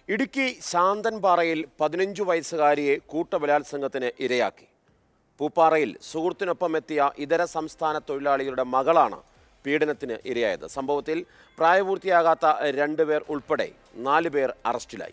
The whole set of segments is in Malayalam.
ഇടുക്കി ശാന്തൻപാറയിൽ പതിനഞ്ചു വയസ്സുകാരിയെ കൂട്ടബലാത്സംഗത്തിന് ഇരയാക്കി പൂപ്പാറയിൽ സുഹൃത്തിനൊപ്പം എത്തിയ ഇതര സംസ്ഥാന തൊഴിലാളികളുടെ മകളാണ് പീഡനത്തിന് ഇരയായത് സംഭവത്തിൽ പ്രായപൂർത്തിയാകാത്ത രണ്ടുപേർ ഉൾപ്പെടെ നാല് പേർ അറസ്റ്റിലായി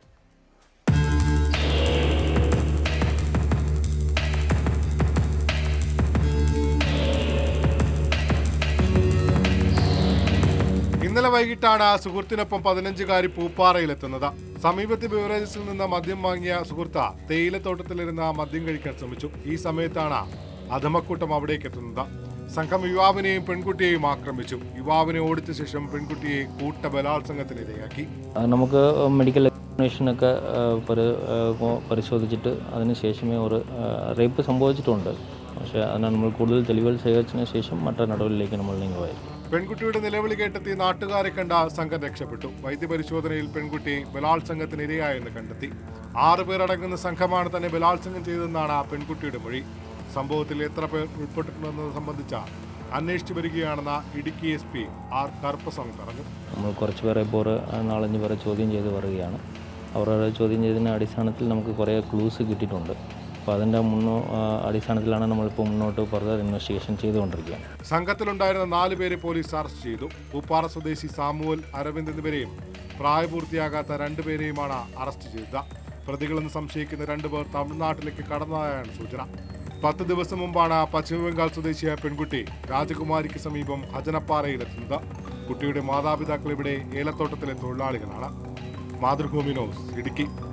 ഇന്നലെ വൈകിട്ടാണ് സുഹൃത്തിനൊപ്പം പതിനഞ്ചുകാരി പൂപ്പാറയിലെത്തുന്നത് സമീപത്തെ ബിവറേജസിൽ നിന്ന് മദ്യം വാങ്ങിയ സുഹൃത്ത് തേയിലത്തോട്ടത്തിലിരുന്ന മദ്യം കഴിക്കാൻ ശ്രമിച്ചു ഈ സമയത്താണ് അധമക്കൂട്ടം അവിടേക്ക് എത്തുന്നത് സംഘം യുവാവിനെയും പെൺകുട്ടിയെയും ആക്രമിച്ചു യുവാവിനെ ഓടിച്ച ശേഷം പെൺകുട്ടിയെ കൂട്ട ബലാത്സംഗത്തിന് ഇരയാക്കി ആ, നമുക്ക് മെഡിക്കൽ എക്സാമിനേഷനൊക്കെ ആ, പരി ആ, കൊ- പരിശോധിച്ചിട്ട് അതിന് ശേഷമേ ഒരു റേപ്പ് സംഭവിച്ചിട്ടുണ്ട് പക്ഷേ അതിന് നമ്മൾ കൂടുതൽ തെളിവുകൾ ശേഖരിച്ചതിന് ശേഷം മറ്റു നടപടിയിലേക്ക് നമ്മൾ നീങ്ങുമായിരിക്കും പെൺകുട്ടിയുടെ നിലവിളി കേട്ടെത്തി നാട്ടുകാരെ കണ്ട സംഘം രക്ഷപ്പെട്ടു വൈദ്യപരിശോധനയിൽ പെൺകുട്ടി ബലാത്സംഗത്തിന് ഇരയായെന്ന് കണ്ടെത്തി ആറ് പേരടങ്ങുന്ന സംഘമാണ് തന്നെ ബലാത്സംഗം ചെയ്തതെന്നാണ് ആ പെൺകുട്ടിയുടെ മൊഴി സംഭവത്തിൽ എത്ര പേർ ഉൾപ്പെട്ടിട്ടുണ്ടെന്നത് സംബന്ധിച്ച അന്വേഷിച്ചു വരികയാണെന്ന് Idukki S P R Karuppaswamy പറഞ്ഞു നമ്മൾ കുറച്ച് പേരെ ഇപ്പോൾ ഒരു നാലഞ്ച് പേരെ ചോദ്യം ചെയ്ത് വരികയാണ് അവരുടെ ചോദ്യം ചെയ്തതിൻ്റെ അടിസ്ഥാനത്തിൽ നമുക്ക് കുറേ ക്ലൂസ് കിട്ടിയിട്ടുണ്ട് അപ്പോൾ അതിൻ്റെ മുന്നോ ആ, അടിസ്ഥാനത്തിലാണ് നമ്മളിപ്പോൾ മുന്നോട്ട് ഫർദർ ഇൻവെസ്റ്റിഗേഷൻ ചെയ്തുകൊണ്ടിരിക്കുകയാണ് സംഘത്തിലുണ്ടായിരുന്ന നാല് പേരെ പോലീസ് അറസ്റ്റ് ചെയ്തു പൂപ്പാറ സ്വദേശി സാമുവൽ അരവിന്ദ് എന്നിവരെയും പ്രായപൂർത്തിയാകാത്ത രണ്ടുപേരെയുമാണ് അറസ്റ്റ് ചെയ്തത് പ്രതികളെന്ന് സംശയിക്കുന്ന രണ്ടുപേർ തമിഴ്നാട്ടിലേക്ക് കടന്നതായാണ് സൂചന പത്ത് ദിവസം മുമ്പാണ് പശ്ചിമബംഗാൾ സ്വദേശിയായ പെൺകുട്ടി രാജകുമാരിക്ക് സമീപം ഹജനപ്പാറയിലെത്തുന്നത് കുട്ടിയുടെ മാതാപിതാക്കൾ ഇവിടെ ഏലത്തോട്ടത്തിലെ തൊഴിലാളികളാണ് മാതൃഭൂമി ന്യൂസ് ഇടുക്കി